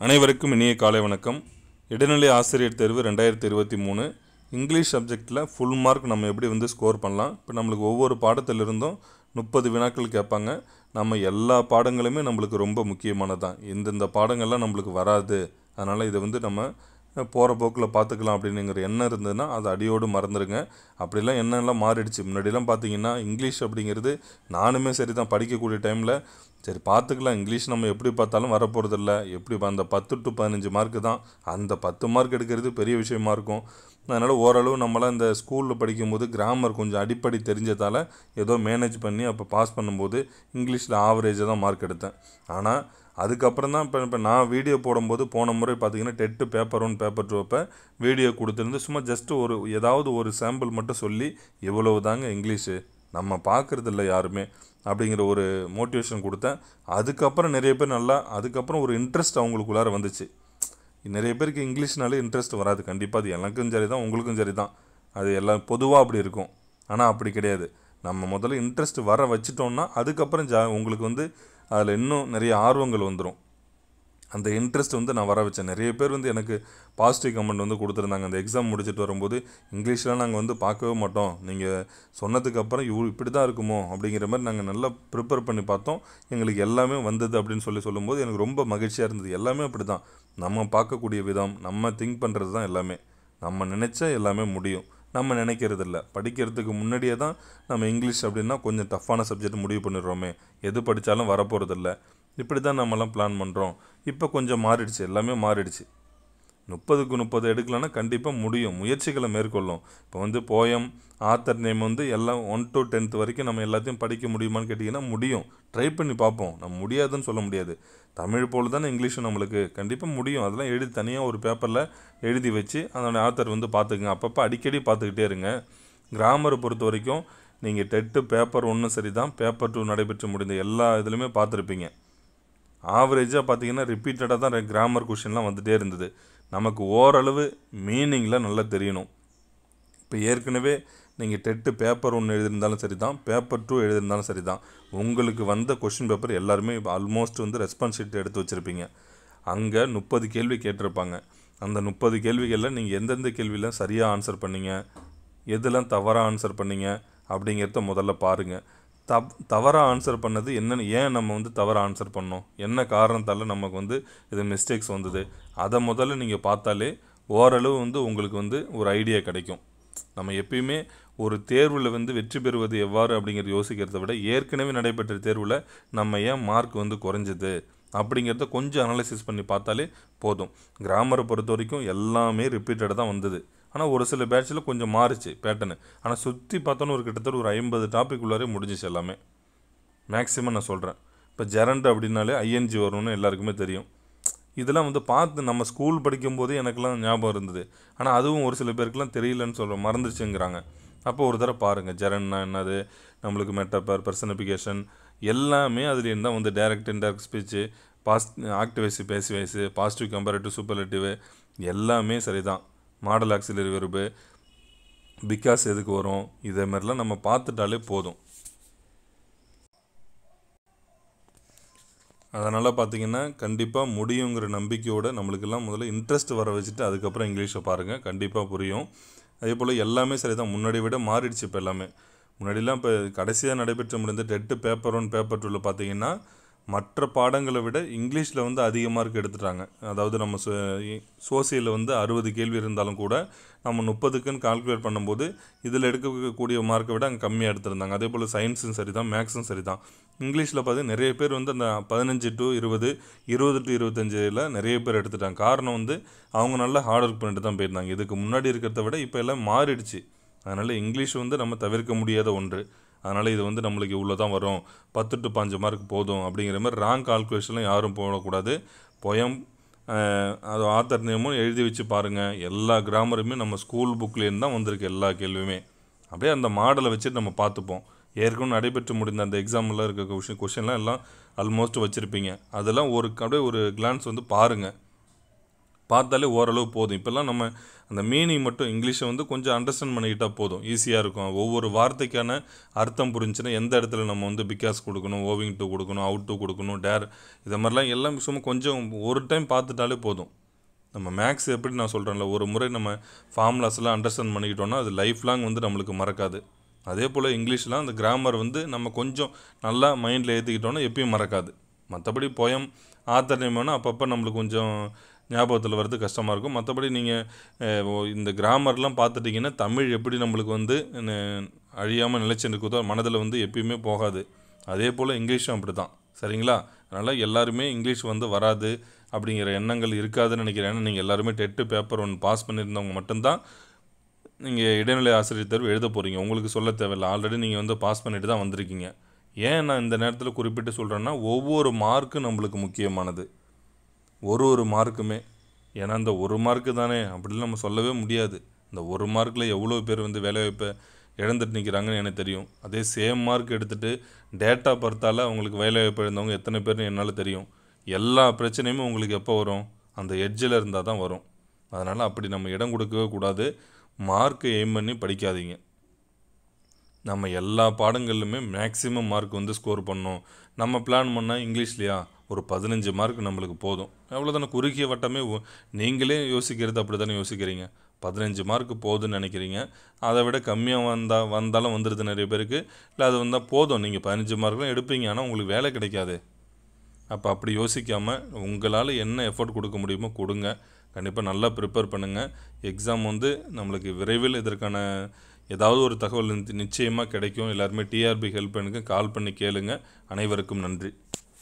அனைவருக்கும் இனிய காலை வணக்கம் இடைநிலை ஆசிரியர் தேர்வு ரெண்டாயிரத்தி இருபத்தி மூணு இங்கிலீஷ் சப்ஜெக்டில் ஃபுல் மார்க் நம்ம எப்படி வந்து ஸ்கோர் பண்ணலாம் இப்போ நம்மளுக்கு ஒவ்வொரு பாடத்திலிருந்தும் முப்பது வினாக்கள் கேட்பாங்க நம்ம எல்லா பாடங்களுமே நம்மளுக்கு ரொம்ப முக்கியமானதான் இந்தந்த பாடங்கள்லாம் நம்மளுக்கு வராது அதனால் இதை வந்து நம்ம போகிற போக்கில் பார்த்துக்கலாம் அப்படின்னுங்கிற எண்ணம் இருந்ததுன்னா அதை அடியோடு மறந்துடுங்க அப்படிலாம் எண்ணம்லாம் மாறிடுச்சு முன்னாடிலாம் பார்த்தீங்கன்னா இங்கிலீஷ் அப்படிங்கிறது நானுமே சரி தான் படிக்கக்கூடிய டைமில் சரி பார்த்துக்கலாம் இங்கிலீஷ் நம்ம எப்படி பார்த்தாலும் வரப்போகிறதில்ல எப்படி அந்த பத்து டு பதினஞ்சு மார்க்கு தான் அந்த பத்து மார்க் எடுக்கிறது பெரிய விஷயமா இருக்கும் அதனால் ஓரளவு நம்மளாம் இந்த ஸ்கூலில் படிக்கும்போது கிராமர் கொஞ்சம் அடிப்படை தெரிஞ்சதால் ஏதோ மேனேஜ் பண்ணி அப்போ பாஸ் பண்ணும்போது இங்கிலீஷில் ஆவரேஜாக தான் மார்க் எடுத்தேன் ஆனால் அதுக்கப்புறம் தான் இப்போ இப்போ நான் வீடியோ போடும்போது போன முறை பார்த்தீங்கன்னா TET paper one paper two அப்போ வீடியோ கொடுத்துருந்து சும்மா ஜஸ்ட்டு ஒரு ஏதாவது ஒரு சாம்பிள் மட்டும் சொல்லி இவ்வளவு தாங்க இங்கிலீஷு நம்ம பார்க்குறது இல்லை யாருமே அப்படிங்கிற ஒரு மோட்டிவேஷன் கொடுத்தேன் அதுக்கப்புறம் நிறைய பேர் நல்லா அதுக்கப்புறம் ஒரு இன்ட்ரெஸ்ட் அவங்களுக்குள்ளார வந்துச்சு நிறைய பேருக்கு இங்கிலீஷ்னாலே இன்ட்ரெஸ்ட் வராது கண்டிப்பாக அது எனக்கும் சரி தான் உங்களுக்கும் சரி தான் அது எல்லாம் பொதுவாக அப்படி இருக்கும் ஆனால் அப்படி கிடையாது நம்ம முதல்ல இன்ட்ரெஸ்ட் வர வச்சிட்டோம்னா அதுக்கப்புறம் ஜா உங்களுக்கு வந்து அதில் இன்னும் நிறைய ஆர்வங்கள் வந்துடும் அந்த இன்ட்ரெஸ்ட் வந்து நான் வர வச்சேன் நிறைய பேர் வந்து எனக்கு பாசிட்டிவ் கமெண்ட் வந்து கொடுத்துருந்தாங்க அந்த எக்ஸாம் முடிச்சுட்டு வரும்போது இங்கிலீஷ்லாம் நாங்கள் வந்து பார்க்கவே மாட்டோம் நீங்கள் சொன்னதுக்கு அப்புறம் இவ் இப்படி தான் இருக்குமோ அப்படிங்கிற மாதிரி நாங்கள் நல்லா ப்ரிப்பேர் பண்ணி பார்த்தோம் எங்களுக்கு எல்லாமே வந்தது அப்படின்னு சொல்லி சொல்லும்போது எனக்கு ரொம்ப மகிழ்ச்சியாக இருந்தது எல்லாமே அப்படி தான் நம்ம பார்க்கக்கூடிய விதம் நம்ம திங்க் பண்ணுறது தான் எல்லாமே நம்ம நினச்சா எல்லாமே முடியும் நம்ம நினைக்கிறது இல்லை படிக்கிறதுக்கு முன்னாடியே தான் நம்ம இங்கிலீஷ் அப்படின்னா கொஞ்சம் டஃப்பான சப்ஜெக்ட் முடிவு பண்ணிடுறோமே எது படித்தாலும் வரப்போகிறதில்ல இப்படி தான் நம்மலாம் பிளான் பண்ணுறோம் இப்போ கொஞ்சம் மாறிடுச்சு எல்லாமே மாறிடுச்சு முப்பதுக்கு முப்பது எடுக்கலன்னா கண்டிப்பாக முடியும் முயற்சிகளை மேற்கொள்ளும் இப்போ வந்து போயம் ஆத்தர் நேம் வந்து எல்லாம் ஒன் டு டென்த் வரைக்கும் நம்ம எல்லாத்தையும் படிக்க முடியுமான்னு கேட்டிங்கன்னா முடியும் ட்ரை பண்ணி பார்ப்போம் நம்ம முடியாதுன்னு சொல்ல முடியாது தமிழ் போல் தானே இங்கிலீஷும் நம்மளுக்கு கண்டிப்பாக முடியும் அதெல்லாம் எழுதி தனியாக ஒரு பேப்பரில் எழுதி வச்சு அதோட ஆத்தர் வந்து பார்த்துக்குங்க அப்பப்போ அடிக்கடி பார்த்துக்கிட்டே இருங்க கிராமரை பொறுத்த வரைக்கும் நீங்கள் டெட்டு பேப்பர் ஒன்றும் சரி தான் பேப்பர் டூ நடைபெற்று முடிந்த எல்லா இதுலையுமே பார்த்துருப்பீங்க ஆவரேஜாக பார்த்தீங்கன்னா ரிப்பீட்டடாக தான் கிராமர் கொஷின்லாம் வந்துகிட்டே இருந்தது நமக்கு ஓரளவு மீனிங்கில் நல்லா தெரியணும் இப்போ ஏற்கனவே நீங்கள் டெட்டு பேப்பர் ஒன்று எழுதியிருந்தாலும் சரி தான் பேப்பர் டூ எழுதியிருந்தாலும் சரி தான் உங்களுக்கு வந்த கொஷின் பேப்பர் எல்லாருமே ஆல்மோஸ்ட் வந்து ரெஸ்பான்ஸ் ஷீட் எடுத்து வச்சுருப்பீங்க அங்கே முப்பது கேள்வி கேட்டிருப்பாங்க அந்த முப்பது கேள்விகளில் நீங்கள் எந்தெந்த கேள்வியெலாம் சரியாக ஆன்சர் பண்ணீங்க எதெல்லாம் தவறாக ஆன்சர் பண்ணீங்க அப்படிங்கிறத முதல்ல பாருங்கள் தப் தவறாக ஆன்சர் பண்ணது என்னென்னு ஏன் நம்ம வந்து தவறாக ஆன்சர் பண்ணோம் என்ன காரணத்தால் நமக்கு வந்து இது மிஸ்டேக்ஸ் வந்தது அதை முதல்ல நீங்கள் பார்த்தாலே ஓரளவு வந்து உங்களுக்கு வந்து ஒரு ஐடியா கிடைக்கும் நம்ம எப்பயுமே ஒரு தேர்வில் வந்து வெற்றி பெறுவது எவ்வாறு அப்படிங்கிறத யோசிக்கிறத விட ஏற்கனவே நடைபெற்ற தேர்வில் நம்ம ஏன் மார்க் வந்து குறைஞ்சது அப்படிங்கிறத கொஞ்சம் அனலைசிஸ் பண்ணி பார்த்தாலே போதும் கிராமரை பொறுத்த வரைக்கும் எல்லாமே ரிப்பீட்டடாக தான் வந்தது ஆனால் ஒரு சில பேட்சில் கொஞ்சம் மாறுச்சு பேட்டர்னு ஆனால் சுற்றி பார்த்தோன்னு ஒரு கிட்டத்தட்ட ஒரு ஐம்பது டாபிக் உள்ளாரே முடிஞ்சிச்சு எல்லாமே மேக்ஸிமம் நான் சொல்கிறேன் இப்போ ஜெரண்ட் அப்படின்னாலே ஐஎன்ஜி வரும்னு எல்லாருக்குமே தெரியும் இதெல்லாம் வந்து பார்த்து நம்ம ஸ்கூல் படிக்கும்போதே எனக்கெல்லாம் ஞாபகம் இருந்தது ஆனால் அதுவும் ஒரு சில பேருக்குலாம் தெரியலன்னு சொல்கிறோம் மறந்துச்சுங்கிறாங்க அப்போ ஒரு தடவை பாருங்கள் ஜெரன்னா என்னது நம்மளுக்கு மெட்டப்பர் பர்சனிஃபிகேஷன் எல்லாமே அதுலேருந்து தான் வந்து direct indirect speech past active voice passive voice positive comparative superlative எல்லாமே சரி தான் மாடல் ஆக்சிலரி வெறுப்பு பிகாஸ் எதுக்கு வரும் இதே மாதிரிலாம் நம்ம பார்த்துட்டாலே போதும் அதனால் பார்த்தீங்கன்னா கண்டிப்பாக முடியுங்கிற நம்பிக்கையோடு நம்மளுக்கெல்லாம் முதல்ல இன்ட்ரெஸ்ட் வர வச்சுட்டு அதுக்கப்புறம் இங்கிலீஷை பாருங்கள் கண்டிப்பாக புரியும் அதே போல் எல்லாமே சரி தான் முன்னாடி விட மாறிடுச்சு இப்போ எல்லாமே முன்னாடிலாம் இப்போ கடைசியாக நடைபெற்ற முடிந்த டெட்டு பேப்பர் ஒன் பேப்பர் டூவில் பார்த்தீங்கன்னா மற்ற பாடங்களை விட இங்கிலீஷில் வந்து அதிக மார்க் எடுத்துட்டாங்க அதாவது நம்ம சோசியலில் வந்து அறுபது கேள்வி இருந்தாலும் கூட நம்ம முப்பதுக்குன்னு கால்குலேட் பண்ணும்போது இதில் எடுக்கக்கூடிய மார்க்கை விட அங்கே கம்மியாக எடுத்திருந்தாங்க அதே போல் சயின்ஸும் சரி தான் மேக்ஸும் சரி தான் இங்கிலீஷில் பார்த்து நிறைய பேர் வந்து அந்த பதினஞ்சு டு இருபது இருபது டு இருபத்தஞ்சில் நிறைய பேர் எடுத்துட்டாங்க காரணம் வந்து அவங்க நல்லா ஹார்ட் ஒர்க் பண்ணிட்டு தான் போயிருந்தாங்க இதுக்கு முன்னாடி இருக்கிறத விட இப்போ எல்லாம் மாறிடுச்சு அதனால் இங்கிலீஷ் வந்து நம்ம தவிர்க்க முடியாத ஒன்று அதனால் இது வந்து நம்மளுக்கு இவ்வளோ தான் வரும் பத்து டு பாஞ்சு மார்க் போதும் அப்படிங்கிற மாதிரி ராங் கால்குலேஷன்லாம் யாரும் போடக்கூடாது பொயம் அது ஆத்தர் நேமும் எழுதி வச்சு பாருங்கள் எல்லா கிராமருமே நம்ம ஸ்கூல் புக்லேருந்து தான் வந்திருக்கு எல்லா கேள்வியுமே அப்படியே அந்த மாடலை வச்சுட்டு நம்ம பார்த்துப்போம் ஏற்கனவே நடைபெற்று முடிந்த அந்த எக்ஸாமில் இருக்க கொஷின் கொஷின்லாம் எல்லாம் ஆல்மோஸ்ட் வச்சுருப்பீங்க அதெல்லாம் ஒரு அப்படியே ஒரு கிளான்ஸ் வந்து பாருங்கள் பார்த்தாலே ஓரளவு போதும் இப்போல்லாம் நம்ம அந்த மீனிங் மட்டும் இங்கிலீஷை வந்து கொஞ்சம் அண்டர்ஸ்டாண்ட் பண்ணிக்கிட்டால் போதும் ஈஸியாக இருக்கும் ஒவ்வொரு வார்த்தைக்கான அர்த்தம் புரிஞ்சுன்னா எந்த இடத்துல நம்ம வந்து பிகாஸ் கொடுக்கணும் ஓவிங் டு கொடுக்கணும் அவுட் டு கொடுக்கணும் டேர் இதை மாதிரிலாம் எல்லாம் சும்மா கொஞ்சம் ஒரு டைம் பார்த்துட்டாலே போதும் நம்ம மேக்ஸ் எப்படி நான் சொல்கிறேன்ல ஒரு முறை நம்ம ஃபார்முலாஸ்லாம் அண்டர்ஸ்டாண்ட் பண்ணிக்கிட்டோம்னா அது லைஃப் லாங் வந்து நம்மளுக்கு மறக்காது அதே போல் இங்கிலீஷ்லாம் அந்த கிராமர் வந்து நம்ம கொஞ்சம் நல்லா மைண்டில் ஏற்றிக்கிட்டோன்னா எப்பயும் மறக்காது மற்றபடி போயம் ஆத்தர் நேம் வேணால் அப்பப்போ நம்மளுக்கு கொஞ்சம் ஞாபகத்தில் வர்றது கஷ்டமாக இருக்கும் மற்றபடி நீங்கள் இந்த கிராமர்லாம் பார்த்துட்டிங்கன்னா தமிழ் எப்படி நம்மளுக்கு வந்து அழியாமல் நிலைச்சு இருக்குதோ மனதில் வந்து எப்பயுமே போகாது அதே போல் இங்கிலீஷும் அப்படி தான் சரிங்களா அதனால் எல்லாருமே இங்கிலீஷ் வந்து வராது அப்படிங்கிற எண்ணங்கள் இருக்காதுன்னு நினைக்கிறேன் ஏன்னா நீங்கள் எல்லாருமே டெட்டு பேப்பர் ஒன்று பாஸ் பண்ணியிருந்தவங்க மட்டும்தான் நீங்கள் இடைநிலை ஆசிரியர் தேர்வு எழுத போகிறீங்க உங்களுக்கு சொல்ல தேவையில்லை ஆல்ரெடி நீங்கள் வந்து பாஸ் பண்ணிட்டு தான் வந்திருக்கீங்க ஏன் நான் இந்த நேரத்தில் குறிப்பிட்டு சொல்கிறேன்னா ஒவ்வொரு மார்க்கும் நம்மளுக்கு முக்கியமானது ஒரு ஒரு மார்க்குமே ஏன்னா இந்த ஒரு மார்க்கு தானே அப்படின்னு நம்ம சொல்லவே முடியாது இந்த ஒரு மார்க்கில் எவ்வளோ பேர் வந்து வேலைவாய்ப்பை இழந்துட்டு நிற்கிறாங்கன்னு எனக்கு தெரியும் அதே சேம் மார்க் எடுத்துகிட்டு டேட்டா பொறுத்தால அவங்களுக்கு வேலைவாய்ப்பு இழந்தவங்க எத்தனை பேர்னு என்னால் தெரியும் எல்லா பிரச்சனையுமே உங்களுக்கு எப்போ வரும் அந்த எட்ஜில் இருந்தால் தான் வரும் அதனால் அப்படி நம்ம இடம் கொடுக்கவே கூடாது மார்க்கை எய்ம் பண்ணி படிக்காதீங்க நம்ம எல்லா பாடங்கள்லையுமே மேக்ஸிமம் மார்க் வந்து ஸ்கோர் பண்ணோம் நம்ம பிளான் பண்ணால் இங்கிலீஷ்லையா ஒரு பதினஞ்சு மார்க் நம்மளுக்கு போதும் அவ்வளோதானே குறுகிய வட்டமே ஒ- நீங்களே யோசிக்கிறது அப்படி தானே யோசிக்கிறீங்க பதினஞ்சு மார்க் போதும்னு நினைக்கிறீங்க அதை விட கம்மியாக வந்தால் வந்தாலும் வந்துடுது நிறைய பேருக்கு இல்லை அது வந்தால் போதும் நீங்கள் பதினஞ்சு மார்க்லாம் எடுப்பீங்க ஆனால் உங்களுக்கு வேலை கிடைக்காது அப்போ அப்படி யோசிக்காமல் உங்களால் என்ன எஃபோர்ட் கொடுக்க முடியுமோ கொடுங்க கண்டிப்பாக நல்லா ப்ரிப்பேர் பண்ணுங்கள் எக்ஸாம் வந்து நம்மளுக்கு விரைவில் இதற்கான ஏதாவது ஒரு தகவல் நிச்சயமாக கிடைக்கும் எல்லாருமே டிஆர்பி ஹெல்ப் எனக்கு கால் பண்ணி கேளுங்க அனைவருக்கும் நன்றி